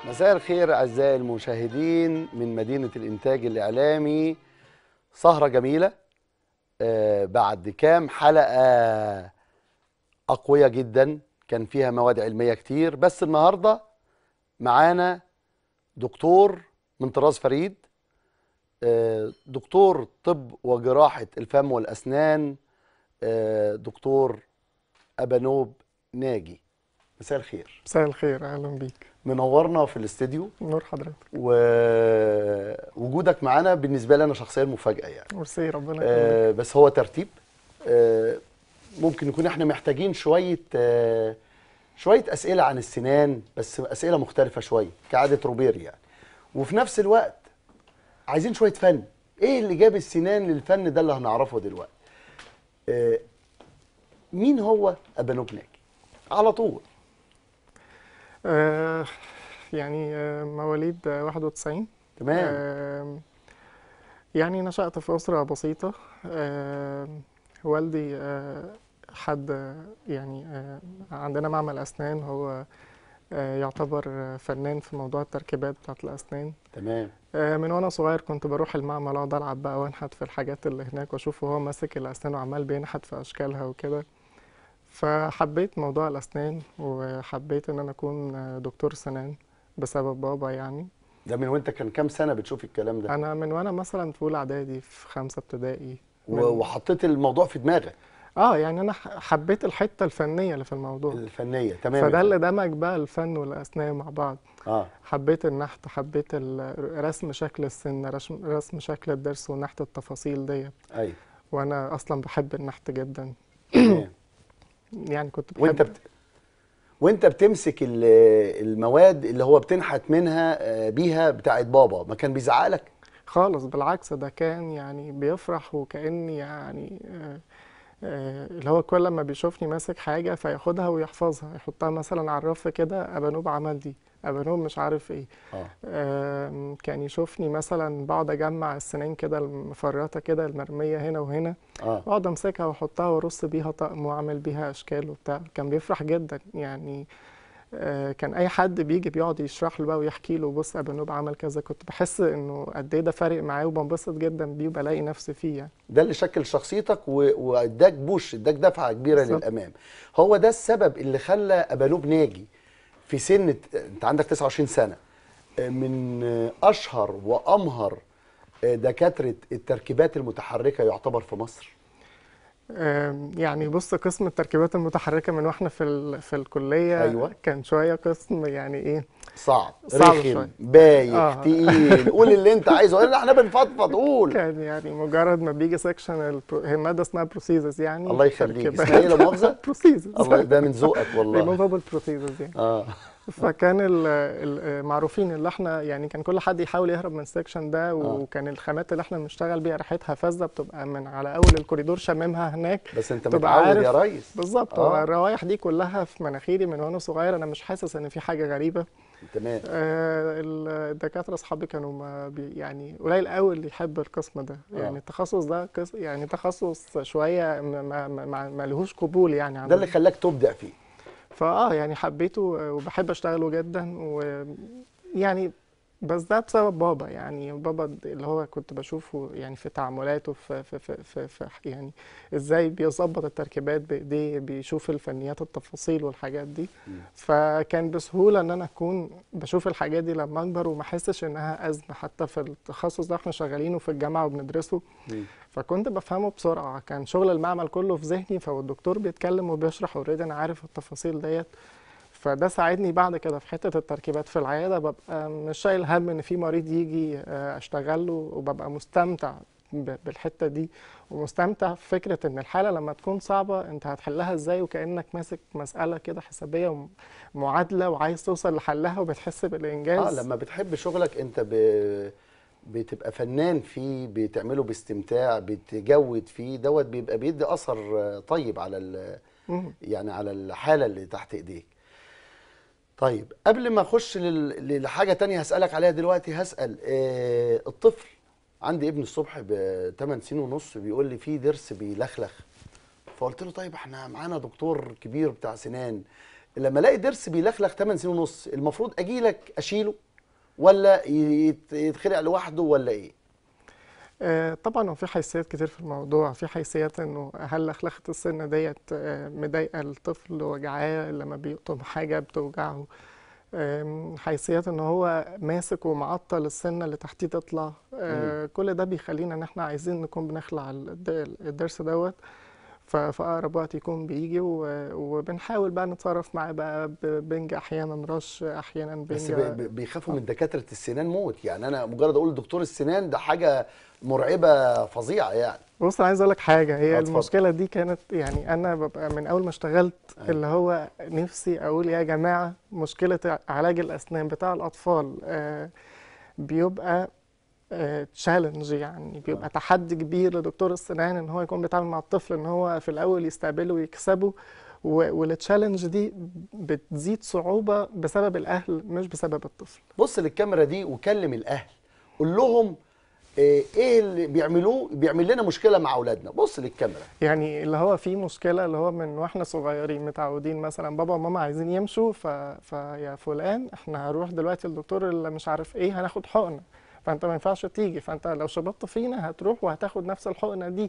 مساء الخير أعزائي المشاهدين من مدينة الإنتاج الإعلامي سهرة جميلة آه، بعد كام حلقة أقوية جدا كان فيها مواد علمية كتير بس النهاردة معانا دكتور من طراز فريد آه، دكتور طب وجراحة الفم والأسنان آه، دكتور أبانوب ناجي مساء الخير مساء الخير اهلا بيك منورنا في الاستديو نور حضرتك ووجودك معانا بالنسبه لي انا شخصيا مفاجاه يعني ميرسي ربنا يخليك آه بس هو ترتيب آه ممكن نكون احنا محتاجين شويه آه شويه اسئله عن السنان بس اسئله مختلفه شويه كعاده روبير يعني وفي نفس الوقت عايزين شويه فن ايه اللي جاب السنان للفن ده اللي هنعرفه دلوقتي آه مين هو ابانوب ناجي على طول آه يعني آه مواليد آه 91 تمام آه يعني نشأت في أسرة بسيطة آه والدي آه حد آه، يعني آه عندنا معمل أسنان هو آه يعتبر آه، فنان في موضوع التركيبات بتاعت الأسنان تمام آه، من وانا صغير كنت بروح المعمل اقعد العب بقى وانحت في الحاجات اللي هناك واشوفه هو ماسك الاسنان وعمال بينحت في اشكالها وكده فحبيت موضوع الاسنان وحبيت ان انا اكون آه، دكتور سنان بسبب بابا يعني ده من وانت كان كام سنه بتشوف الكلام ده انا من وانا مثلا في اولى اعدادي في خمسه ابتدائي و- من- وحطيت الموضوع في دماغك اه يعني انا ح- حبيت الحته الفنيه اللي في الموضوع الفنيه تمام فده اللي دمج بقى الفن والاسنان مع بعض اه حبيت النحت حبيت ال- رسم شكل السن رسم رسم شكل الضرس ونحت التفاصيل ديت ايوه وانا اصلا بحب النحت جدا تمام يعني كنت بحب وانت بت... وانت بتمسك ال- المواد اللي هو بتنحت منها آه، بيها بتاعت بابا ما كان بيزعق لك خالص بالعكس ده كان يعني بيفرح وكأني يعني آه، آه، اللي هو كل ما بيشوفني ماسك حاجة فياخدها ويحفظها يحطها مثلا على الرف كده أبانوب عمل دي أبانوب مش عارف ايه اه آم، كان يشوفني مثلا بقعد أجمع السنان كده المفرطة كده المرمية هنا وهنا اه واقعد امسكها واحطها وارص بيها طقم واعمل بيها اشكال وبتاع كان بيفرح جدا يعني آه، كان اي حد بيجي بيقعد يشرح له بقى ويحكي له بص ابانوب عمل كذا كنت بحس انه قد ايه ده فارق معاه وبنبسط جدا بيه وبلاقي نفسي فيه يعني ده اللي شكل شخصيتك و... واداك بوش اداك دفعه كبيره بالظبط. للامام هو ده السبب اللي خلى ابانوب ناجي في سن انت عندك 29 سنه آه، من آه، اشهر وامهر آه، دكاتره التركيبات المتحركه يعتبر في مصر آم، يعني بص قسم التركيبات المتحركة من واحنا في ال... في الكلية أيوة. كان شوية قسم يعني ايه صعب صعب رخم شوية. بايخ آه. تقيل قول اللي انت عايزه قول احنا بنفضفض قول كان يعني مجرد ما بيجي سيكشن البرو... هي مادة اسمها بروسيزز يعني الله يخليك تركيبات. اسمها ايه لا مؤاخذه بروسيزز الله ده من ذوقك والله ريموفابل بروسيزز يعني اه فكان ال- ال- معروفين اللي احنا يعني كان كل حد يحاول يهرب من السكشن ده وكان الخامات اللي احنا بنشتغل بيها ريحتها فذة بتبقى من على اول الكوريدور شممها هناك بس انت تبقى متعود يا عارف- ريس بالظبط آه. هو الروايح دي كلها في مناخيري من وانا صغير انا مش حاسس ان في حاجه غريبه تمام آه، الدكاتره اصحابي كانوا ما بي يعني قليل قوي اللي يحب القسم ده آه. يعني التخصص ده قس يعني تخصص شويه ما, ما, ما, ما لهوش قبول يعني ده عندنا. اللي خلاك تبدع فيه فاه يعني حبيته وبحب اشتغله جدا ويعني بس ده بسبب بابا يعني بابا اللي هو كنت بشوفه يعني في تعاملاته في في في, في, في يعني ازاي بيظبط التركيبات بايديه بيشوف الفنيات التفاصيل والحاجات دي فكان بسهوله ان انا اكون بشوف الحاجات دي لما اكبر وما احسش انها ازمه حتى في التخصص ده احنا شغالينه في الجامعه وبندرسه مم. فكنت بفهمه بسرعة كان شغل المعمل كله في ذهني فالدكتور بيتكلم وبيشرح اوريدي انا عارف التفاصيل ديت فده ساعدني بعد كده في حتة التركيبات في العيادة ببقى مش شايل هم ان في مريض يجي آه، اشتغل له وببقى مستمتع ب- بالحتة دي ومستمتع في فكرة ان الحالة لما تكون صعبة انت هتحلها ازاي وكأنك ماسك مسألة كده حسابية ومعادلة وعايز توصل لحلها وبتحس اه بالانجاز لما بتحب شغلك انت ب... بتبقى فنان فيه بتعمله باستمتاع بتجود فيه دوت بيبقى بيدي اثر آه، طيب على ال... مم. يعني على الحاله اللي تحت ايديك طيب قبل ما اخش لل- لحاجه تانية هسالك عليها دلوقتي هسال آه الطفل عندي ابن الصبح ب 8 سنين ونص بيقول لي في ضرس بيلخلخ فقلت له طيب احنا معانا دكتور كبير بتاع سنان لما الاقي ضرس بيلخلخ 8 سنين ونص المفروض اجي لك اشيله ولا يت- يتخلع لوحده ولا ايه آه، طبعا هو في حيثيات كتير في الموضوع في حيثيات انه هل لخلخة السن ديت آه، مضايقة الطفل وجعاه لما بيقطم حاجة بتوجعه آم، حيثيات ان هو ماسك ومعطل السنة اللي تحتيه تطلع آه، كل ده بيخلينا ان احنا عايزين نكون بنخلع الد- الضرس دوت ف- في اقرب وقت يكون بيجي و- وبنحاول بقى نتصرف معاه بقى ب- بنج احيانا رش احيانا بس بنج ب- ب- بيخافوا من دكاتره السنان موت يعني انا مجرد اقول دكتور السنان ده حاجه مرعبه فظيعه يعني بص انا عايز اقول لك حاجه هي اتفضل. المشكله دي كانت يعني انا ببقى من اول ما اشتغلت أيوة. اللي هو نفسي اقول يا جماعه مشكله علاج الاسنان بتاع الاطفال آه، بيبقى تشالنج يعني بيبقى تحدي كبير لدكتور السنان ان هو يكون بيتعامل مع الطفل ان هو في الاول يستقبله ويكسبه و- والتشالنج دي بتزيد صعوبه بسبب الاهل مش بسبب الطفل بص للكاميرا دي وكلم الاهل قول لهم آه، ايه اللي بيعملوه بيعمل لنا مشكله مع اولادنا بص للكاميرا يعني اللي هو في مشكلة اللي هو من واحنا صغيرين متعودين مثلا بابا وماما عايزين يمشوا ف... فيا فلان احنا هنروح دلوقتي الدكتور اللي مش عارف ايه هناخد حقنة فانت ما ينفعش تيجي فانت لو شبطت فينا هتروح وهتاخد نفس الحقنة دي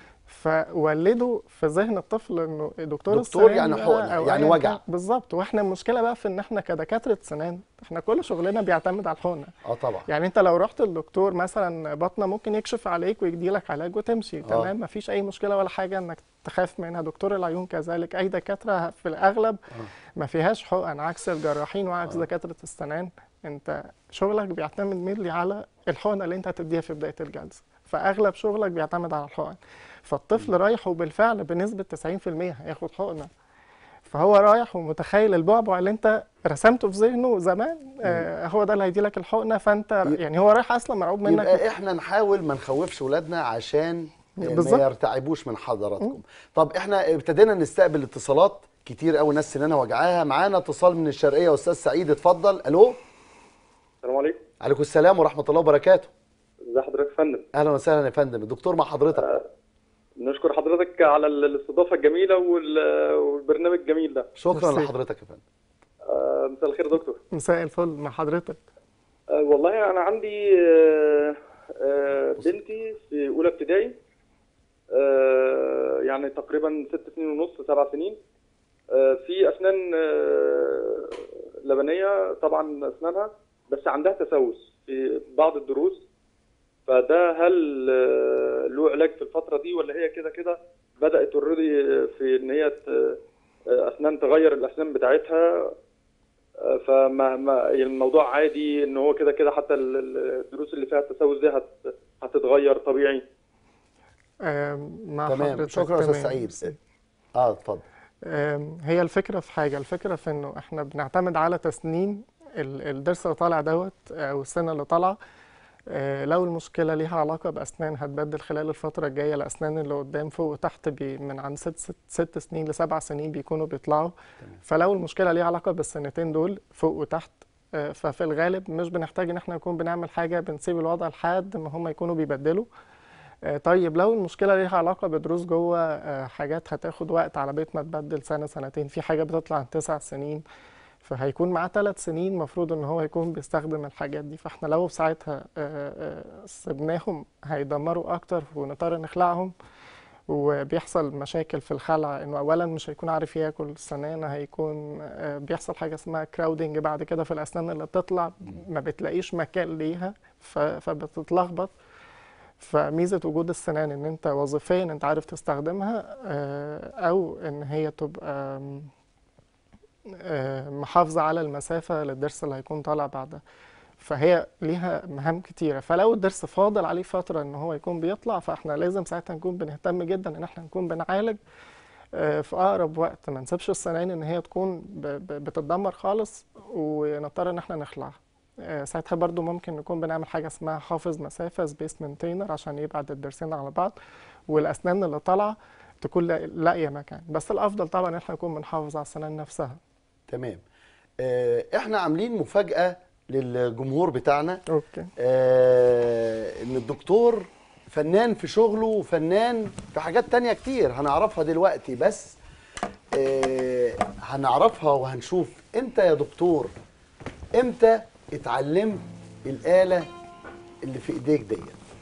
فولدوا في ذهن الطفل انه دكتور دكتور السنان يعني ده حقنة، أو يعني أيا وجع. كان- بالظبط واحنا المشكلة بقى في ان احنا كدكاترة سنان احنا كل شغلنا بيعتمد على الحقنة اه طبعا يعني انت لو رحت للدكتور مثلا بطنه ممكن يكشف عليك ويدي لك علاج وتمشي تمام مفيش اي مشكله ولا حاجه انك تخاف منها دكتور العيون كذلك اي دكاتره في الاغلب ما فيهاش حقن عكس الجراحين وعكس دكاتره السنان انت شغلك بيعتمد مينلي على الحقنه اللي انت هتديها في بدايه الجلسه فاغلب شغلك بيعتمد على الحقن فالطفل رايح وبالفعل بنسبه 90% هياخد حقنه فهو رايح ومتخيل البعبع اللي انت رسمته في ذهنه زمان آه هو ده اللي هيدي لك الحقنه فانت يعني هو رايح اصلا مرعوب منك يبقى احنا نحاول ما نخوفش ولادنا عشان آه، بالظبط. ما يرتعبوش من حضراتكم طب احنا ابتدينا نستقبل اتصالات كتير قوي ناس سنانها وجعاها معانا اتصال من الشرقيه استاذ سعيد اتفضل الو السلام عليكم عليكم السلام ورحمه الله وبركاته ازي حضرتك يا فندم اهلا وسهلا يا فندم الدكتور مع حضرتك نشكر حضرتك على ال- الاستضافه الجميله وال- والبرنامج الجميل ده شكرا ميرسي. لحضرتك يا فندم آه، مساء الخير يا دكتور مساء الفل مع حضرتك آه، والله انا عندي آه، آه، بنتي في اولى ابتدائي آه، يعني تقريبا ست سنين ونص سبع سنين آه، في اسنان آه، لبنيه طبعا اسنانها بس عندها تسوس في بعض الدروس فده هل آه، له علاج في الفتره دي ولا هي كده كده بدات اوريدي في ان هي ت- آه، اسنان تغير الاسنان بتاعتها آه، فما ما الموضوع عادي ان هو كده كده حتى ال- ال- الدروس اللي فيها التسوس دي هت هتتغير طبيعي آم، مع تمام حضرتك شكرا يا استاذ تمام. سعيد اه اتفضل آم، هي الفكرة في حاجة الفكرة في انه احنا بنعتمد على تسنين ال- الضرس اللي طالع دوت او السنة اللي طالعة آه، لو المشكلة ليها علاقة بأسنان هتبدل خلال الفترة الجاية الأسنان اللي قدام فوق وتحت بي من عن ست, ست, ست سنين لسبع سنين بيكونوا بيطلعوا فلو المشكلة ليها علاقة بالسنتين دول فوق وتحت آه، ففي الغالب مش بنحتاج ان احنا نكون بنعمل حاجة بنسيب الوضع لحد ما هم يكونوا بيبدلوا آه، طيب لو المشكلة ليها علاقة بدروس جوه آه، حاجات هتاخد وقت على بيت ما تبدل سنة سنتين في حاجة بتطلع عن تسع سنين فهيكون معاه ثلاث سنين مفروض ان هو يكون بيستخدم الحاجات دي فاحنا لو ساعتها آه، آه، سيبناهم هيدمروا اكتر ونضطر نخلعهم وبيحصل مشاكل في الخلع انه اولا مش هيكون عارف ياكل السنان هيكون آه، بيحصل حاجه اسمها كراودنج بعد كده في الاسنان اللي بتطلع ما بتلاقيش مكان ليها ف- فبتتلخبط فميزه وجود السنان ان انت وظيفيا انت عارف تستخدمها آه، او ان هي تبقى آم، آه، محافظه على المسافه للضرس اللي هيكون طالع بعدها فهي ليها مهام كتيرة فلو الضرس فاضل عليه فترة ان هو يكون بيطلع فاحنا لازم ساعتها نكون بنهتم جدا ان احنا نكون بنعالج آه، في اقرب وقت ما نسيبش السنان ان هي تكون ب- ب- بتتدمر خالص ونضطر ان احنا نخلعها آه، ساعتها برضو ممكن نكون بنعمل حاجة اسمها حافظ مسافة سبيس مينتينر عشان يبعد الضرسين على بعض والاسنان اللي طالعة تكون لا- لاقية مكان بس الافضل طبعا ان احنا نكون بنحافظ على السنان نفسها تمام آه احنا عاملين مفاجاه للجمهور بتاعنا اوكي آه ان الدكتور فنان في شغله وفنان في حاجات تانية كتير هنعرفها دلوقتي بس آه هنعرفها وهنشوف انت يا دكتور امتى اتعلمت الآلة اللي في ايديك ديت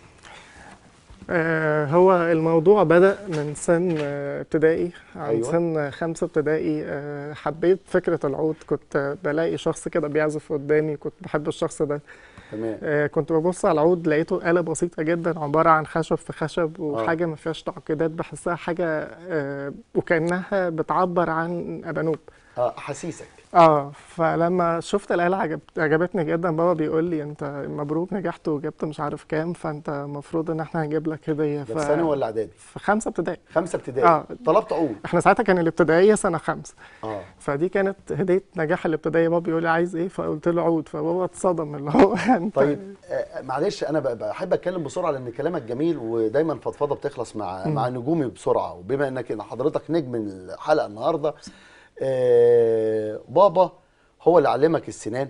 آه، هو الموضوع بدأ من سن آه، ابتدائي عن أيوة. سن خمسة ابتدائي آه، حبيت فكرة العود كنت بلاقي شخص كده بيعزف قدامي كنت بحب الشخص ده تمام آه، كنت ببص على العود لقيته آلة بسيطة جدا عبارة عن خشب في خشب وحاجة ما فيهاش تعقيدات بحسها حاجة آه، وكأنها بتعبر عن أبانوب اه احاسيسك اه فلما شفت الآلة عجب... عجبتني جدا بابا بيقول لي انت مبروك نجحت وجبت مش عارف كام فانت المفروض ان احنا هنجيب لك هدية ده في ثانوي ولا اعدادي في خمسة ابتدائي خمسة ابتدائي آه. طلبت عود احنا ساعتها كان الابتدائية سنة خمسة اه فدي كانت هدية نجاح الابتدائية بابا بيقول لي عايز ايه فقلت له عود فبابا اتصدم اللي هو انت طيب آه معلش انا ب- بحب اتكلم بسرعه لان كلامك جميل ودايما فضفضه بتخلص مع مع نجومي بسرعه وبما انك إن حضرتك نجم الحلقه النهارده آه بابا هو اللي علمك السنان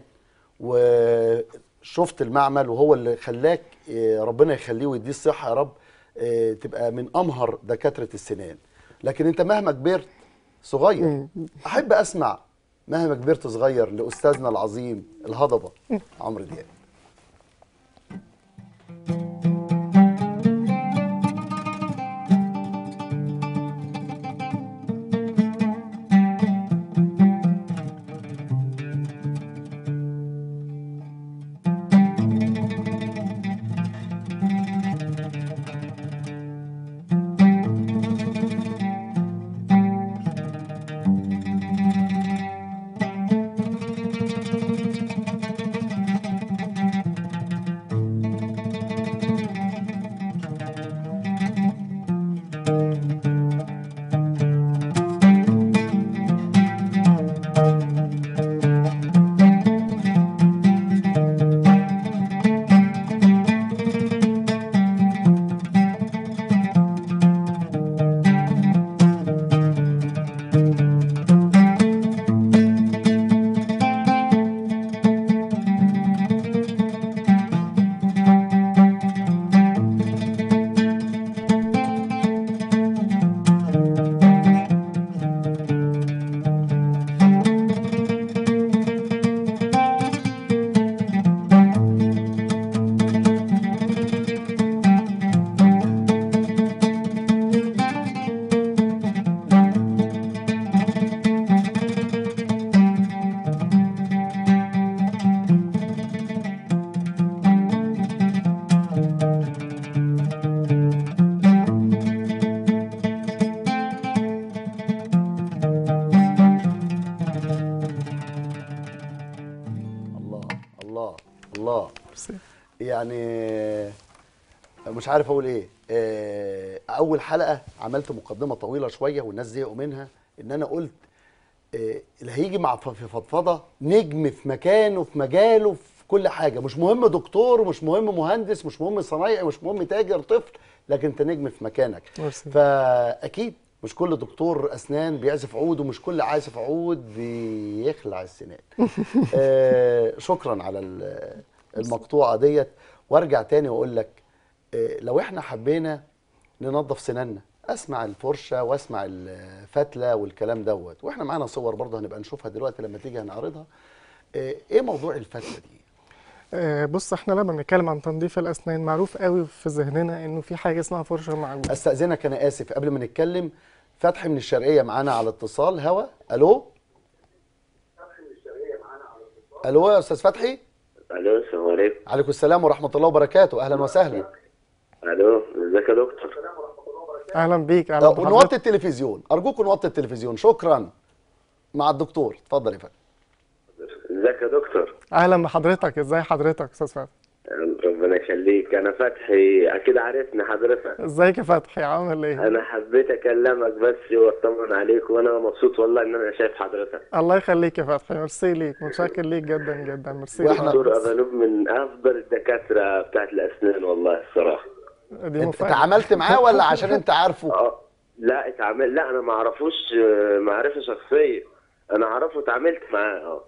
وشفت المعمل وهو اللي خلاك آه ربنا يخليه ويديه الصحه يا رب آه تبقى من امهر دكاتره السنان لكن انت مهما كبرت صغير مم. احب اسمع مهما كبرت صغير لاستاذنا العظيم الهضبه عمرو دياب الله الله الله ميرسي. يعني مش عارف اقول ايه آه، اول حلقه عملت مقدمه طويله شويه والناس زهقوا منها ان انا قلت آه، اللي هيجي مع ف- في فضفضه نجم في مكانه في مجاله في كل حاجه مش مهم دكتور مش مهم مهندس مش مهم صنايعي مش مهم تاجر طفل لكن انت نجم في مكانك ميرسي. فاكيد مش كل دكتور اسنان بيعزف عود ومش كل عازف عود بيخلع السنان آه شكرا على ال- المقطوعه ديت وارجع تاني واقول لك آه لو احنا حبينا ننظف سناننا اسمع الفرشه واسمع الفتله والكلام دوت واحنا معانا صور برضه هنبقى نشوفها دلوقتي لما تيجي هنعرضها آه ايه موضوع الفتله دي آه، بص احنا لما بنتكلم عن تنظيف الاسنان معروف قوي في ذهننا انه في حاجه اسمها فرشه معجون استاذنك انا اسف قبل ما نتكلم فتحي من الشرقيه معانا على اتصال هوا الو الو يا استاذ فتحي الو السلام عليكم عليكم السلام ورحمه الله وبركاته اهلا وسهلا الو ازيك يا دكتور اهلا بيك اهلا طب ونوطي بحضرتك التلفزيون ارجوكم نوطي التلفزيون شكرا مع الدكتور اتفضل يا فندم ازيك يا دكتور اهلا بحضرتك ازاي حضرتك استاذ فتحي ربنا يخليك انا فتحي اكيد عارفني حضرتك ازيك يا فتحي عامل ايه انا حبيت اكلمك بس واطمن عليك وانا مبسوط والله ان انا شايف حضرتك الله يخليك يا فتحي ميرسي ليك متشكر ليك جدا جدا ميرسي وإحنا- دكتور افانوب من افضل الدكاتره بتاعت الاسنان والله الصراحه دي انت مفاجأة اتعاملت معاه ولا عشان انت عارفه اه لا اتعامل لا انا ما اعرفوش آه، معرفه شخصيه انا اعرفه اتعاملت معاه اه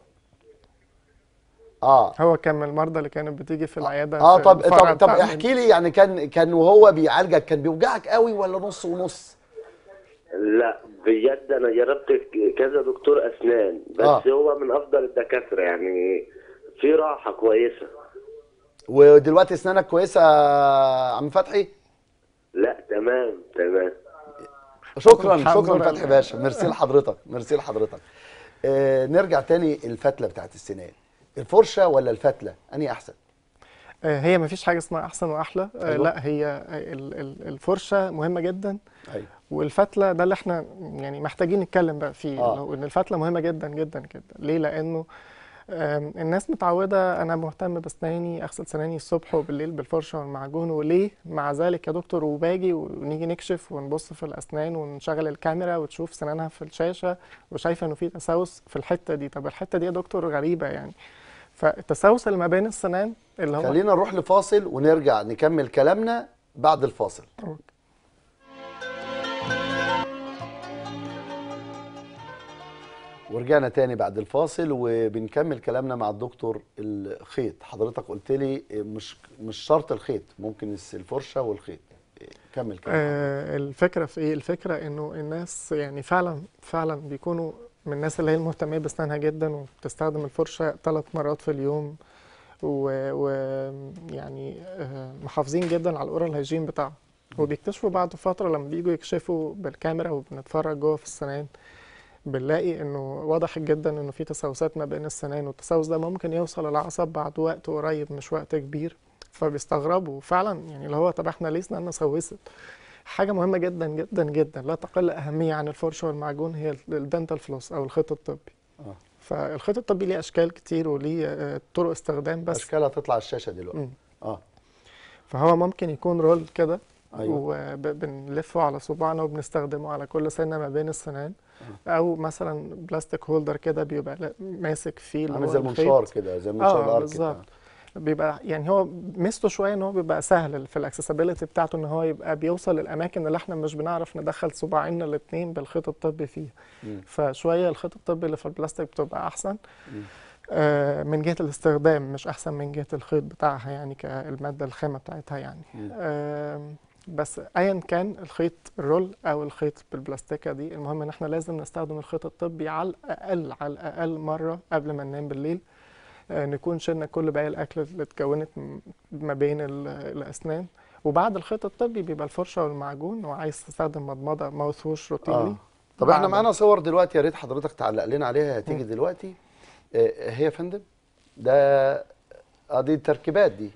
اه هو كان من المرضى اللي كانت بتيجي في العياده اه في طب الفرع طب طب بتاعنا. احكي لي يعني كان كان وهو بيعالجك كان بيوجعك قوي ولا نص ونص لا بجد انا جربت ك- كذا دكتور اسنان بس آه. هو من افضل الدكاتره يعني في راحه كويسه ودلوقتي اسنانك كويسه يا عم فتحي لا تمام تمام شكرا الحمد شكرا لله. فتحي باشا ميرسي لحضرتك ميرسي لحضرتك آه نرجع تاني الفتله بتاعت السنان الفرشه ولا الفتله انهي احسن آه، هي مفيش حاجه اسمها احسن واحلى آه، أيوة. لا هي ال- ال- الفرشه مهمه جدا ايوه والفتله ده اللي احنا يعني محتاجين نتكلم بقى فيه آه. اللي هو ان الفتله مهمه جدا جدا جدا ليه لانه آم، الناس متعوده انا مهتم باسناني اغسل سناني الصبح وبالليل بالفرشه والمعجون وليه مع ذلك يا دكتور وباجي ونيجي نكشف ونبص في الاسنان ونشغل الكاميرا وتشوف سنانها في الشاشه وشايفه انه في تسوس في الحته دي طب الحته دي يا دكتور غريبه يعني فالتسوس اللي ما بين السنان اللي هو خلينا نروح لفاصل ونرجع نكمل كلامنا بعد الفاصل أوكي. ورجعنا تاني بعد الفاصل وبنكمل كلامنا مع الدكتور الخيط حضرتك قلت لي مش مش شرط الخيط ممكن الس- الفرشه والخيط كمل كلام آه الفكرة في ايه؟ الفكرة انه الناس يعني فعلا فعلا بيكونوا من الناس اللي هي المهتمية باسنانها جدا وبتستخدم الفرشة ثلاث مرات في اليوم ويعني آه محافظين جدا على الاورال هيجين بتاعهم وبيكتشفوا بعد فترة لما بييجوا يكشفوا بالكاميرا وبنتفرج جوه في السنان بنلاقي انه واضح جدا انه في تسوسات ما بين السنان والتسوس ده ممكن يوصل العصب بعد وقت قريب مش وقت كبير فبيستغربوا فعلا يعني اللي هو طب احنا ليه سناننا سوست حاجة مهمة جدا جدا جدا لا تقل أهمية عن الفرشة والمعجون هي الدنتال فلوس أو الخيط الطبي آه. فالخيط الطبي ليه أشكال كتير وليه آه، طرق استخدام بس اشكالها تطلع على الشاشه دلوقتي مم. اه فهو ممكن يكون رول كده ايوه وبنلفه على صباعنا وبنستخدمه على كل سنة ما بين السنان أو مثلا بلاستيك هولدر كده بيبقى لا- ماسك فيه اللي عامل هو زي الخيط. المنشار كده زي منشار اه الارك بالظبط بيبقى يعني هو ميزته شويه ان هو بيبقى سهل في الاكسسبيلتي بتاعته ان هو يبقى بيوصل للاماكن اللي احنا مش بنعرف ندخل صباعنا الاثنين بالخيط الطبي فيه مم. فشويه الخيط الطبي اللي في البلاستيك بتبقى احسن مم. آه من جهه الاستخدام مش احسن من جهه الخيط بتاعها يعني كالماده الخامه بتاعتها يعني مم. آه بس ايا كان الخيط الرول او الخيط بالبلاستيكه دي المهم ان احنا لازم نستخدم الخيط الطبي على الاقل على الاقل مره قبل ما ننام بالليل آه، نكون شلنا كل باقي الاكل اللي اتكونت م- ما بين ال- الاسنان وبعد الخيط الطبي بيبقى الفرشه والمعجون وعايز تستخدم مضمضه ماوث ووش روتينلي اه طب احنا بعد- معانا صور دلوقتي يا ريت حضرتك تعلق لنا عليها هتيجي دلوقتي آه هي يا فندم ده اه دي التركيبات دي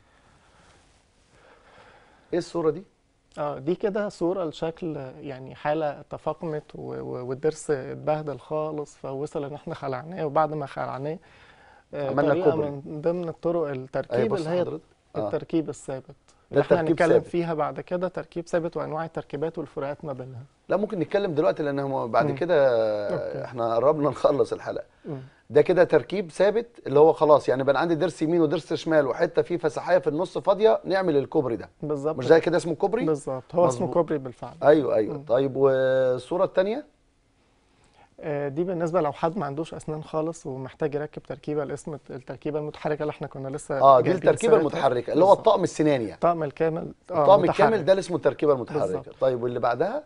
ايه الصوره دي اه دي كده صوره لشكل يعني حاله تفاقمت و- و- والضرس اتبهدل خالص فوصل ان احنا خلعناه وبعد ما خلعناه آه، عملنا طريقه كوبري. من ضمن الطرق اهي التركيب بص اللي هي حضرتك اه التركيب الثابت ده اللي احنا التركيب هنتكلم ثابت. فيها بعد كده تركيب ثابت وانواع التركيبات والفروقات ما بينها لا ممكن نتكلم دلوقتي لان هم بعد مم. كده أوكي. احنا قربنا نخلص الحلقه مم. ده كده تركيب ثابت اللي هو خلاص يعني بقى عندي ضرس يمين وضرس شمال وحته فيه فسحايه في النص فاضيه نعمل الكوبري ده بالظبط مش ده كده اسمه كوبري بالظبط هو اسمه مظبوط. كوبري بالفعل ايوه ايوه مم. طيب والصوره الثانيه آه، دي بالنسبه لو حد ما عندوش اسنان خالص ومحتاج يركب تركيبه الاسم التركيبه المتحركه اللي احنا كنا لسه اه دي جايبين التركيبه سيرتها. المتحركه اللي هو بالظبط. الطقم السناني يعني الطقم الكامل آه الطقم متحرك. الكامل ده اللي اسمه التركيبه المتحركه بالظبط. طيب واللي بعدها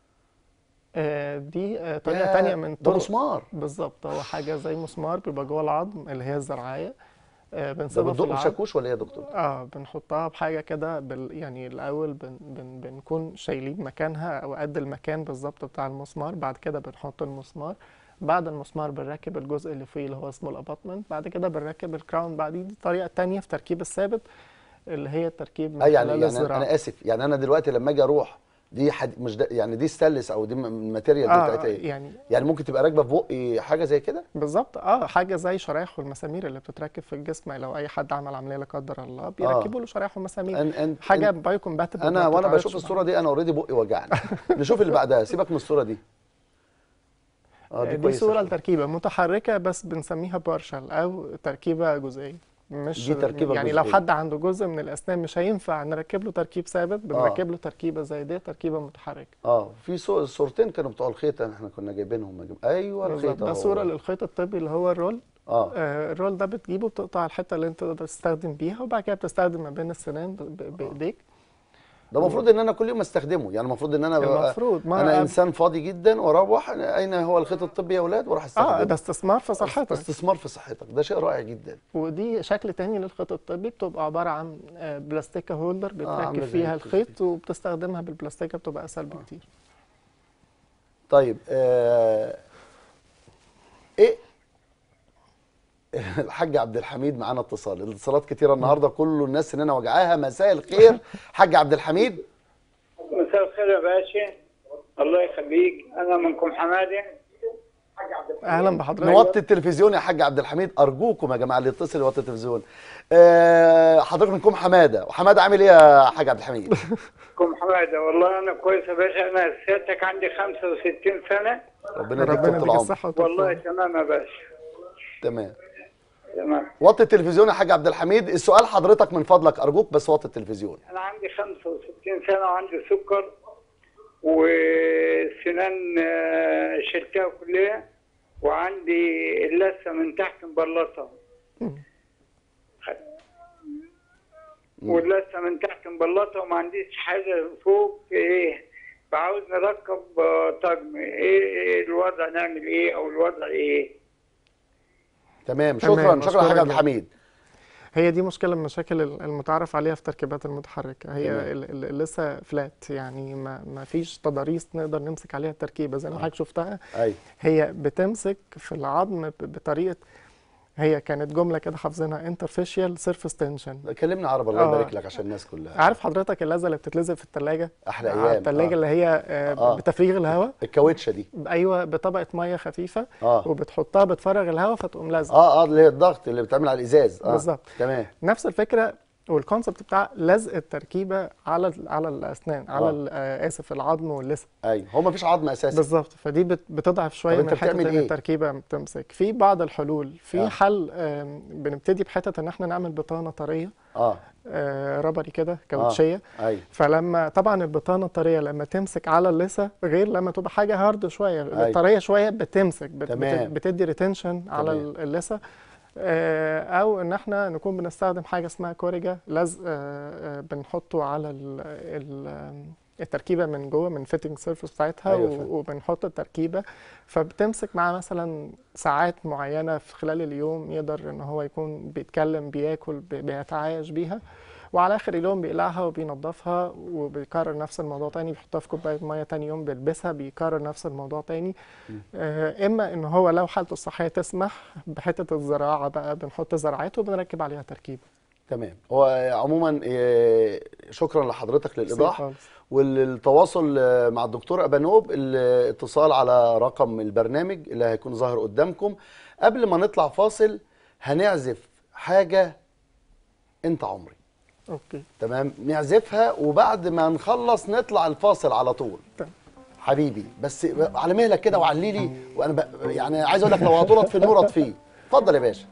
آه، دي آه، طريقه يا، تانية من ده طرق مسمار بالظبط هو حاجه زي مسمار بيبقى جوه العظم اللي هي الزرعيه آه، ده بنسيبها في بتدق العظم بشاكوش ولا ايه يا دكتور اه بنحطها بحاجه كده بال يعني الاول بن بن بنكون شايلين مكانها او قد المكان بالظبط بتاع المسمار بعد كده بنحط المسمار بعد المسمار بنركب الجزء اللي فيه اللي هو اسمه الاباطمنت بعد كده بنركب الكراون بعد دي طريقه تانية في تركيب الثابت اللي هي التركيب من اي يعني خلال يعني الزراعة. انا اسف يعني انا دلوقتي لما اجي اروح دي حد مش ده يعني دي ستانلس او دي م- الماتيريال دي اه بتاعتها ايه يعني يعني ممكن تبقى راكبه في بقي حاجه زي كده بالظبط اه حاجه زي شرايح والمسامير اللي بتتركب في الجسم لو اي حد عمل عمليه لا قدر الله بيركبوا له شرايح ومسامير أن أن حاجه أن بايو كومباتبل انا وانا بشوف الصوره دي انا اوريدي بقي وجعني نشوف اللي بعدها سيبك من الصوره دي اه دي, دي كويسة صوره شوية. لتركيبه متحركه بس بنسميها بارشل او تركيبه جزئيه مش دي تركيبة يعني لو جزئية. حد عنده جزء من الاسنان مش هينفع نركب له تركيب ثابت بنركب له تركيبه زي دي تركيبه متحركه اه في صو- صورتين كانوا بتوع الخيط احنا كنا جايبينهم مجم... ايوه بالظبط الخيط ده اهو صوره للخيط الطبي اللي هو الرول اه آه الرول ده بتجيبه بتقطع الحته اللي انت تقدر تستخدم بيها وبعد كده بتستخدم ما بين السنان ب- ب- بايديك ده المفروض ان انا كل يوم استخدمه يعني المفروض ان انا ببقى المفروض ما انا أنا- انسان فاضي جدا واروح اين هو الخيط الطبي يا اولاد واروح استخدمه اه ده استثمار في صحتك استثمار في صحتك ده شيء رائع جدا ودي شكل تاني للخيط الطبي بتبقى عباره عن آه، بلاستيكه هولدر عاملة بتركب زي فيها الكوفي. الخيط وبتستخدمها بالبلاستيكه بتبقى اسهل بكتير طيب آه ايه الحاج عبد الحميد معانا اتصال الاتصالات كتيره النهارده كل الناس اننا وجعاها مساء الخير حاج عبد الحميد مساء الخير يا باشا الله يخليك انا منكم حماده اهلا بحضرتك نوطي التلفزيون يا حاج عبد الحميد ارجوكم يا جماعه اللي يتصل يوطي التلفزيون آه حضرتك منكم حماده وحماده عامل ايه يا حاج عبد الحميد منكم حماده والله انا كويس يا باشا انا سيادتك عندي 65 سنه ربنا يديك ربنا طول يديك العمر الصحه والله والطول تمام يا باشا تمام تمام وطي التلفزيون يا حاج عبد الحميد السؤال حضرتك من فضلك ارجوك بس وطي التلفزيون انا عندي 65 سنه وعندي سكر والسنان آه، شلتها كلها وعندي اللثه من تحت مبلطه واللثه من تحت مبلطه وما عنديش حاجه فوق ايه فعاوز نركب آه، طقم ايه إيه الوضع نعمل ايه او الوضع ايه تمام تمام، شكرا شكرا يا حاج مشكورة عبد جدا. الحميد هي دي مشكله من المشاكل المتعارف عليها في التركيبات المتحركه هي تمام. ال- ال- لسه فلات يعني ما ما فيش تضاريس نقدر نمسك عليها التركيبه زي ما حضرتك شفتها ايوه هي بتمسك في العظم ب- بطريقه هي كانت جمله كده حافظينها انترفيشال سيرفيس تنشن كلمنا عربي الله آه. يبارك لك عشان الناس كلها عارف حضرتك اللزه اللي بتتلزق في الثلاجه احلى ايام الثلاجه آه. اللي هي آه، آه. بتفريغ الهواء الكاوتشه دي ايوه بطبقه ميه خفيفه اه وبتحطها بتفرغ الهواء فتقوم لازقه اه اه اللي هي الضغط اللي بتعمل على الازاز اه بالظبط. تمام نفس الفكره والكونسبت بتاع لزق التركيبه على ال- على الاسنان على آه. ال- آه، اسف العظم واللثه ايوه هو مفيش عظم اساسا بالظبط فدي بت- بتضعف شويه طب أنت من حته بتعمل ان إيه؟ التركيبه بتمسك في بعض الحلول في آه. حل آم، بنبتدي بحته ان احنا نعمل بطانه طريه اه آه، ربري كده كاوتشيه ايوه فلما طبعا البطانه الطريه لما تمسك على اللثه غير لما تبقى حاجه هارد شويه أيوة. الطريه شويه بتمسك بت تمام. بت بتدي ريتنشن على تمام. اللثه آه، او ان احنا نكون بنستخدم حاجه اسمها كوريجا لزق آه، آه، بنحطه على ال ال التركيبه من جوه من فيتنج سيرفيس بتاعتها أيوة و- فاهم. وبنحط التركيبه فبتمسك معاه مثلا ساعات معينه في خلال اليوم يقدر ان هو يكون بيتكلم بياكل بي- بيتعايش بيها وعلى اخر اليوم بيقلعها وبينضفها وبيكرر نفس الموضوع تاني بيحطها في كوبايه ميه تاني يوم بيلبسها بيكرر نفس الموضوع تاني آه اما ان هو لو حالته الصحيه تسمح بحته الزراعه بقى بنحط زرعات وبنركب عليها تركيبه تمام هو عموما آه، شكرا لحضرتك للايضاح خالص. والتواصل آه، مع الدكتور ابانوب الاتصال على رقم البرنامج اللي هيكون ظاهر قدامكم قبل ما نطلع فاصل هنعزف حاجه انت عمري اوكي تمام نعزفها وبعد ما نخلص نطلع الفاصل على طول تمام. حبيبي بس على مهلك كده وعلي لي وانا ب... يعني عايز اقول لك لو هطولط في النور اطفيه اتفضل يا باشا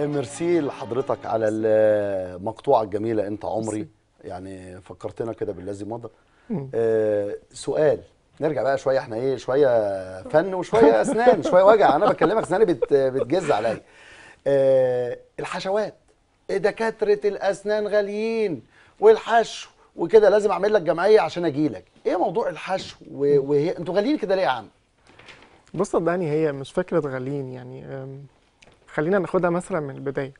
ميرسي لحضرتك على المقطوعه الجميله انت عمري ميرسي. يعني فكرتنا كده بالذي مضى مم. آه سؤال نرجع بقى شويه احنا ايه شويه فن وشويه اسنان شويه وجع انا بكلمك اسناني بت بتجز عليا آه الحشوات دكاتره الاسنان غاليين والحشو وكده لازم اعمل لك جمعيه عشان اجي لك ايه موضوع الحشو و- وهي انتوا غاليين كده ليه يا عم بص صدقني هي مش فكرة غاليين يعني أم، خلينا ناخدها مثلا من البداية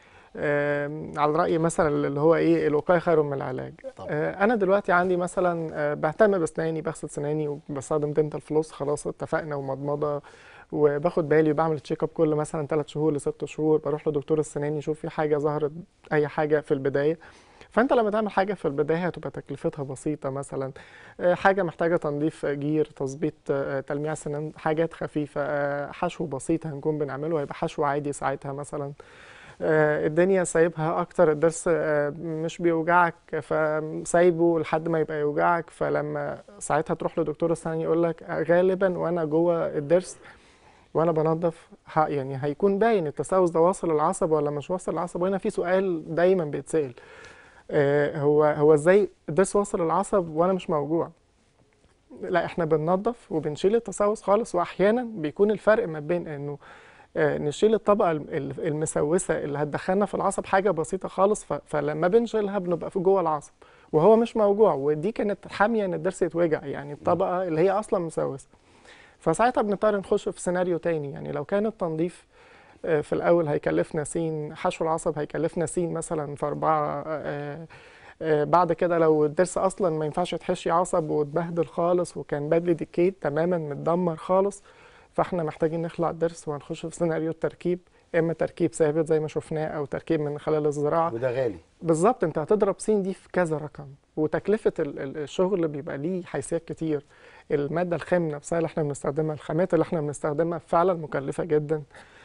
أم، على رأي مثلا اللي هو ايه الوقاية خير من العلاج طبعا. أه، انا دلوقتي عندي مثلا أه، بهتم باسناني بغسل سناني وبستخدم دنتال فلوس خلاص اتفقنا ومضمضة وباخد بالي وبعمل تشيك اب كل مثلا 3 شهور لست شهور بروح لدكتور السنان يشوف في حاجة ظهرت اي حاجة في البداية فانت لما تعمل حاجه في البدايه هتبقى تكلفتها بسيطه مثلا آه، حاجه محتاجه تنظيف جير تظبيط آه، تلميع سنان حاجات خفيفه آه، حشو بسيط هنكون بنعمله هيبقى حشو عادي ساعتها مثلا آه، الدنيا سايبها اكتر الضرس آه، مش بيوجعك فسايبه لحد ما يبقى يوجعك فلما ساعتها تروح لدكتور السنان يقول لك غالبا وانا جوه الضرس وانا بنظف ه- يعني هيكون باين التسوس ده واصل العصب ولا مش واصل العصب وهنا في سؤال دايما بيتسال آه، هو هو ازاي الضرس واصل العصب وانا مش موجوع لا احنا بننظف وبنشيل التسوس خالص واحيانا بيكون الفرق ما بين انه آه، نشيل الطبقه الم- ال- المسوسه اللي هتدخلنا في العصب حاجه بسيطه خالص ف- فلما بنشيلها بنبقى في جوه العصب وهو مش موجوع ودي كانت حاميه ان الضرس يتوجع يعني الطبقه اللي هي اصلا مسوسه فساعتها بنضطر نخش في سيناريو تاني يعني لو كان التنظيف آه، في الأول هيكلفنا سين حشو العصب هيكلفنا سين مثلا في أربعة آه، آه، بعد كده لو الضرس أصلا ما ينفعش يتحشي عصب واتبهدل خالص وكان بدلي ديكيت تماما متدمر خالص فاحنا محتاجين نخلع الضرس وهنخش في سيناريو التركيب إما تركيب ثابت زي ما شفناه أو تركيب من خلال الزراعة وده غالي بالظبط انت هتضرب سين دي في كذا رقم وتكلفة ال- ال- الشغل بيبقى ليه حيثيات كتير المادة الخام نفسها اللي احنا بنستخدمها الخامات اللي احنا بنستخدمها فعلا مكلفة جدا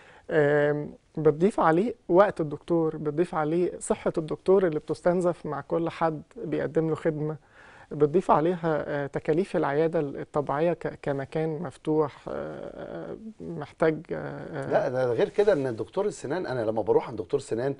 آم، بتضيف عليه وقت الدكتور بتضيف عليه صحة الدكتور اللي بتستنزف مع كل حد بيقدم له خدمة بتضيف عليها آه، تكاليف العيادة الطبيعية ك- كمكان مفتوح آه، محتاج آه، آه، لا ده غير كده ان الدكتور السنان انا لما بروح عند دكتور سنان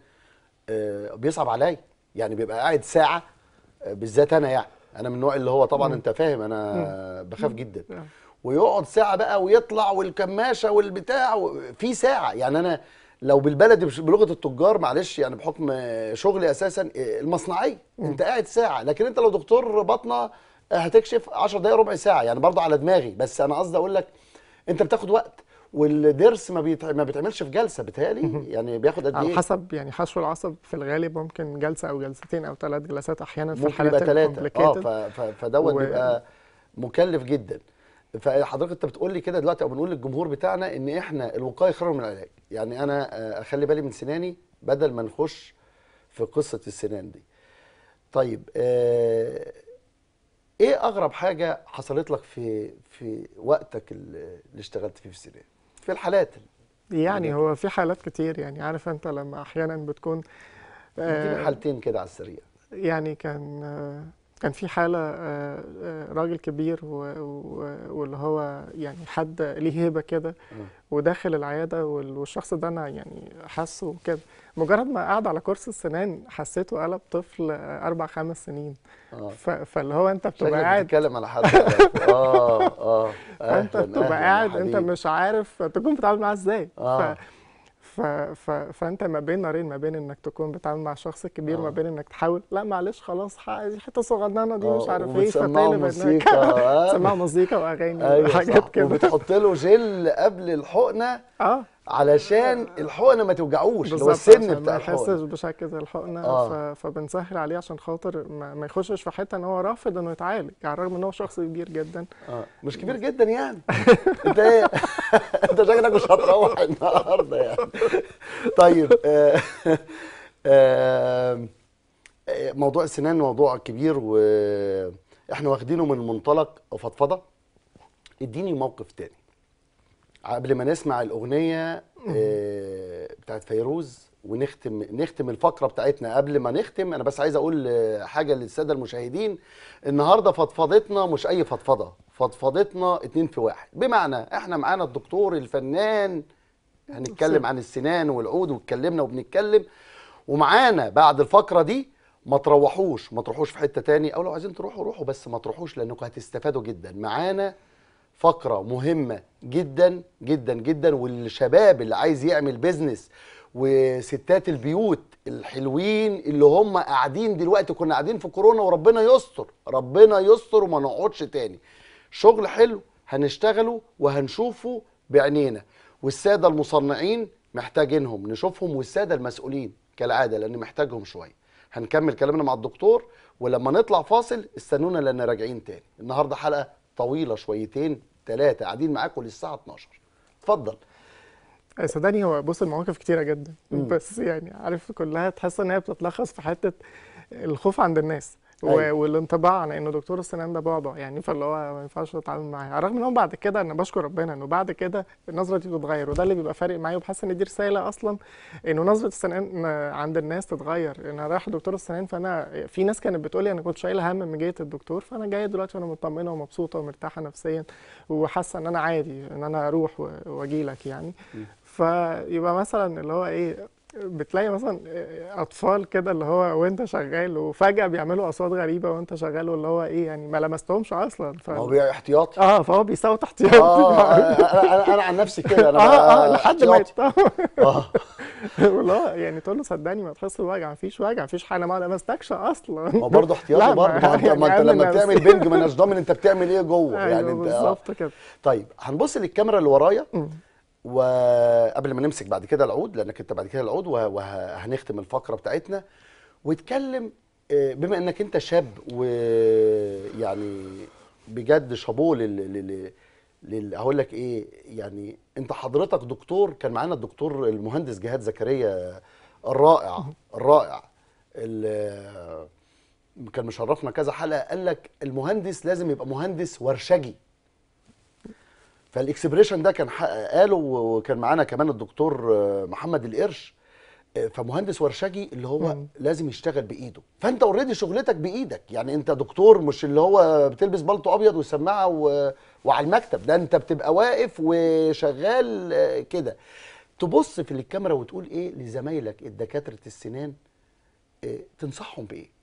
آه، بيصعب عليا يعني بيبقى قاعد ساعه آه، بالذات انا يعني انا من النوع اللي هو طبعا مم. انت فاهم انا بخاف جدا آه. ويقعد ساعه بقى ويطلع والكماشه والبتاع و- في ساعه يعني انا لو بالبلدي بش- بلغه التجار معلش يعني بحكم آه، شغلي اساسا آه، المصنعيه انت قاعد ساعه لكن انت لو دكتور باطنه آه، هتكشف 10 دقائق ربع ساعه يعني برضه على دماغي بس انا قصدي اقول لك انت بتاخد وقت والضرس ما بيتع... ما بيتعملش في جلسه بيتهيألي يعني بياخد قد على ايه؟ حسب يعني حشو العصب في الغالب ممكن جلسة أو جلستين أو ثلاث جلسات أحيانا في ممكن الحالات يبقى ثلاثه اه الcomplicated. ف... ف... فدوت و- بيبقى مكلف جدا فحضرتك انت بتقول لي كده دلوقتي او بنقول للجمهور بتاعنا ان احنا الوقايه خير من العلاج يعني انا آه، اخلي بالي من سناني بدل ما نخش في قصه السنان دي طيب آه، ايه اغرب حاجه حصلت لك في في وقتك اللي اللي اشتغلت فيه في السنان في الحالات يعني هو في حالات كتير يعني عارف انت لما احيانا بتكون اديني آه، حالتين كده على السريع يعني كان آه، كان في حالة آه، آه، راجل كبير و- و- واللي هو يعني حد ليه هيبة كده وداخل العيادة وال- والشخص ده أنا يعني حاسه كده مجرد ما قعد على كرسي السنان حسيته قلب طفل آه، أربع خمس سنين اه ف- فاللي هو أنت بتبقى شكلك قاعد بتتكلم على حد عارف. اه اه فانت أهلاً، بتبقى أهلاً يا قاعد انت حبيبي. مش عارف تكون بتتعامل معاه ازاي آه. ف... ف... ف... فانت ما بين نارين ما بين انك تكون بتتعامل مع شخص كبير آه. ما بين انك تحاول لا معلش خلاص ح- دي حته صغننه دي مش آه، عارف ايه وبتسمعوا فتقلب موسيقى، آه. تسمعوا موسيقى واغاني ايوه وحاجات صح كده وبتحط له جل قبل الحقنه اه علشان الحقنه ما توجعوش اللي هو بالظبط السن عشان بتاع ما يحسش الحقنه بشكل الحقنه آه. ف... فبنسهل عليه عشان خاطر ما, ما يخشش في حته ان هو رافض انه يتعالج يعني رغم ان هو شخص كبير جدا اه مش كبير جدا يعني انت ايه انت شكلك مش هتروح النهارده يعني طيب آه آه آه، موضوع السنان موضوع كبير واحنا واخدينه من منطلق فضفضه اديني موقف تاني قبل ما نسمع الاغنيه آه، بتاعت فيروز ونختم نختم الفقره بتاعتنا قبل ما نختم انا بس عايز اقول آه، حاجه للساده المشاهدين النهارده فضفضتنا مش اي فضفضه فضفضتنا اتنين في واحد بمعنى احنا معانا الدكتور الفنان هنتكلم عن السنان والعود واتكلمنا وبنتكلم ومعانا بعد الفقره دي ما تروحوش ما تروحوش في حته تاني او لو عايزين تروحوا روحوا بس ما تروحوش لانكم هتستفادوا جدا معانا فقره مهمه جدا جدا جدا والشباب اللي عايز يعمل بيزنس وستات البيوت الحلوين اللي هم قاعدين دلوقتي كنا قاعدين في كورونا وربنا يستر ربنا يستر وما نقعدش تاني شغل حلو هنشتغله وهنشوفه بعينينا والساده المصنعين محتاجينهم نشوفهم والساده المسؤولين كالعاده لان محتاجهم شويه هنكمل كلامنا مع الدكتور ولما نطلع فاصل استنونا لان راجعين تاني النهارده حلقه طويله شويتين ثلاثه قاعدين معاكم للساعه 12 اتفضل آه، صدقني هو بص المواقف كتيرة جدا مم. بس يعني عارف كلها تحس ان هي بتتلخص في حتة الخوف عند الناس و- أيوة. والانطباع عن انه دكتور السنان ده بعبع يعني فاللي هو ما ينفعش اتعامل معاه على الرغم ان هو بعد كده انا بشكر ربنا انه بعد كده النظره دي بتتغير وده اللي بيبقى فارق معايا وبحس ان دي رساله اصلا انه نظره السنان عند الناس تتغير انا رايح دكتور السنان فانا في ناس كانت بتقول لي انا كنت شايله هم من جهه الدكتور فانا جايه دلوقتي وانا مطمنه ومبسوطه ومرتاحه نفسيا وحاسه ان انا عادي ان انا اروح و- واجي لك يعني فيبقى مثلا اللي هو ايه بتلاقي مثلا اطفال كده اللي هو وانت شغال وفجاه بيعملوا اصوات غريبه وانت شغال واللي هو ايه يعني ما لمستهمش اصلا ف... ما هو بي- احتياطي اه فهو بيصوت احتياطي اه انا انا انا عن نفسي كده انا اه اه بقى لحد ما احتياطي. يت- اه واللي هو يعني تقول له صدقني ما تحس بوجع مفيش وجع مفيش حاجه ما لمستكش اصلا ما برضه لا، احتياطي ما- برضه ما انت يعني ما انت أمن لما نفسي. بتعمل بنج ما اناش ضامن انت بتعمل ايه جوه يعني ايوه انت آه. بالظبط كده طيب هنبص للكاميرا اللي ورايا مم. وقبل ما نمسك بعد كده العود لانك انت بعد كده العود وه- وهنختم الفقره بتاعتنا واتكلم آه، بما انك انت شاب ويعني بجد شابوه لل, لل... لل... هقول لك ايه يعني انت حضرتك دكتور كان معانا الدكتور المهندس جهاد زكريا الرائع الرائع ال- كان مشرفنا كذا حلقه قال لك المهندس لازم يبقى مهندس ورشجي فالاكسبريشن ده كان حق- قاله وكان معانا كمان الدكتور آه، محمد القرش آه، فمهندس ورشجي اللي هو مم. لازم يشتغل بايده فانت اوريدي شغلتك بايدك يعني انت دكتور مش اللي هو بتلبس بلطو ابيض وسماعه و... وعلى المكتب ده انت بتبقى واقف وشغال آه، كده تبص في الكاميرا وتقول ايه لزمايلك الدكاتره السنان آه، تنصحهم بايه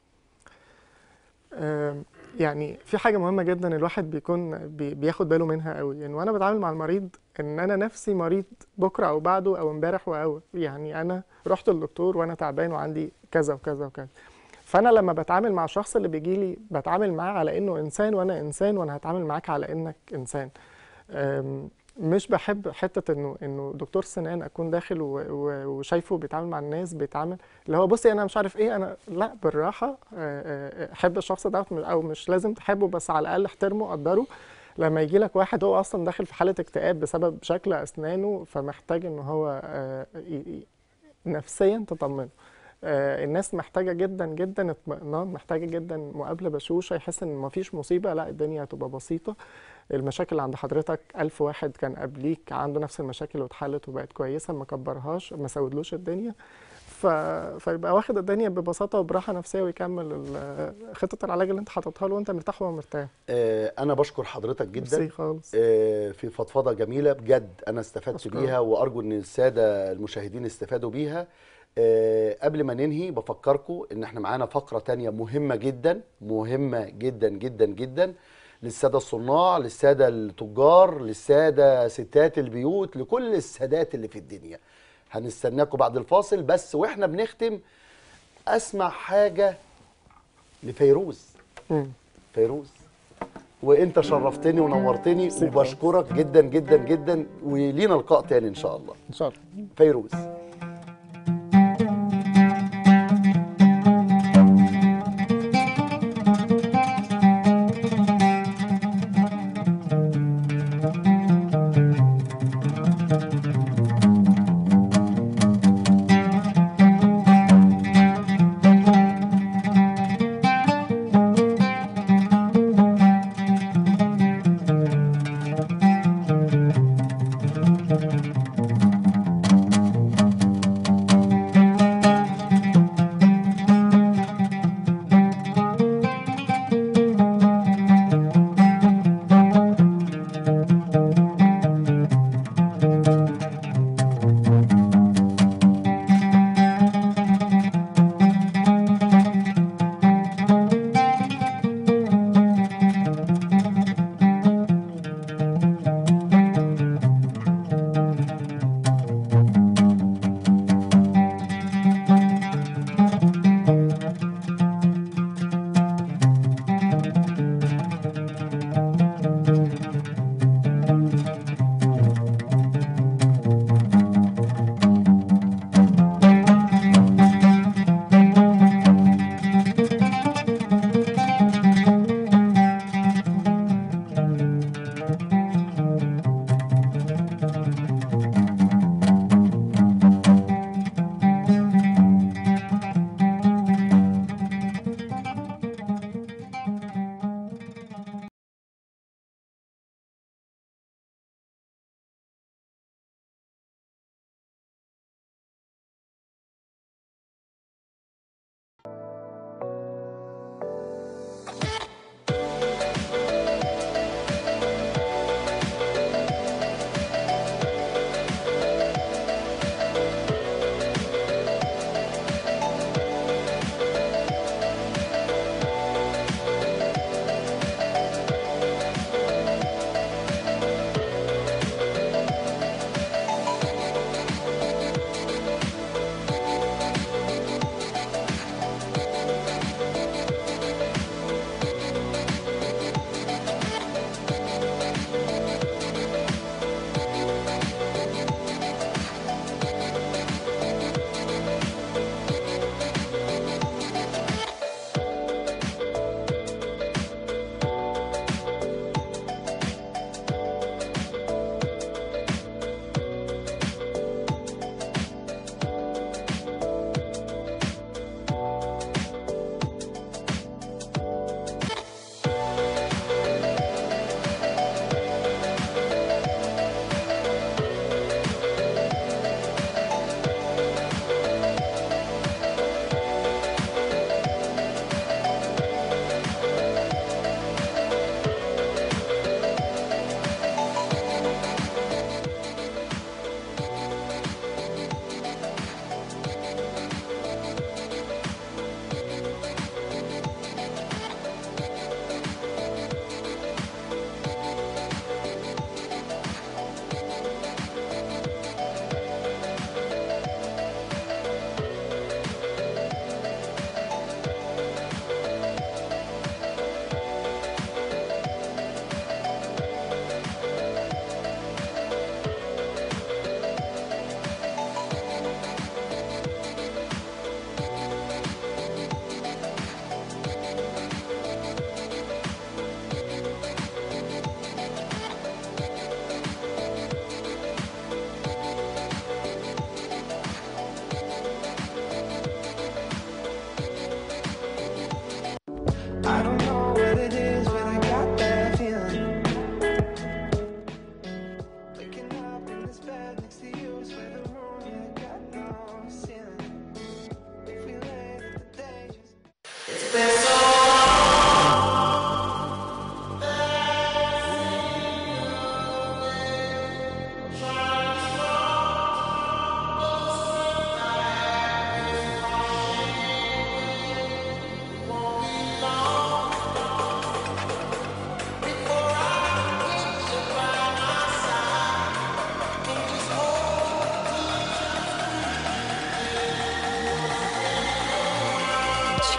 آم، يعني في حاجة مهمة جدا الواحد بيكون بي- بياخد باله منها قوي يعني وانا بتعامل مع المريض ان انا نفسي مريض بكرة او بعده او امبارح واول يعني انا رحت للدكتور وانا تعبان وعندي كذا وكذا وكذا فانا لما بتعامل مع الشخص اللي بيجي لي بتعامل معاه على انه انسان وانا انسان وانا هتعامل معاك على انك انسان أم، مش بحب حته انه انه دكتور سنان اكون داخل و- و- وشايفه بيتعامل مع الناس بيتعامل اللي هو بصي انا مش عارف ايه انا لا بالراحه آه، آه، حب الشخص ده او مش لازم تحبه بس على الاقل احترمه قدره لما يجي لك واحد هو اصلا داخل في حاله اكتئاب بسبب شكل اسنانه فمحتاج ان هو آه، ي- ي- نفسيا تطمنه آه، الناس محتاجه جدا جدا اطمئنان محتاجه جدا مقابله بشوشه يحس ان مفيش مصيبه لا الدنيا هتبقى بسيطه المشاكل اللي عند حضرتك ألف واحد كان قبليك عنده نفس المشاكل واتحلت وبقت كويسه ما كبرهاش ما سودلوش الدنيا ف... فيبقى واخد الدنيا ببساطه وبراحه نفسيه ويكمل ال- خطه العلاج اللي انت حاططها له وانت مرتاح وهو مرتاح آه، انا بشكر حضرتك ميرسي جدا خالص آه، في فضفضه جميله بجد انا استفدت أشكرك. بيها وارجو ان الساده المشاهدين استفادوا بيها آه، قبل ما ننهي بفكركم ان احنا معانا فقره تانية مهمه جدا مهمه جدا جدا جدا للساده الصناع للساده التجار للساده ستات البيوت لكل السادات اللي في الدنيا هنستناكم بعد الفاصل بس واحنا بنختم اسمع حاجه لفيروز مم. فيروز وانت شرفتني ونورتني ميرسي وبشكرك جدا جدا جدا ولينا لقاء تاني ان شاء الله ان شاء الله فيروز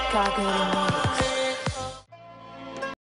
Chicago to me.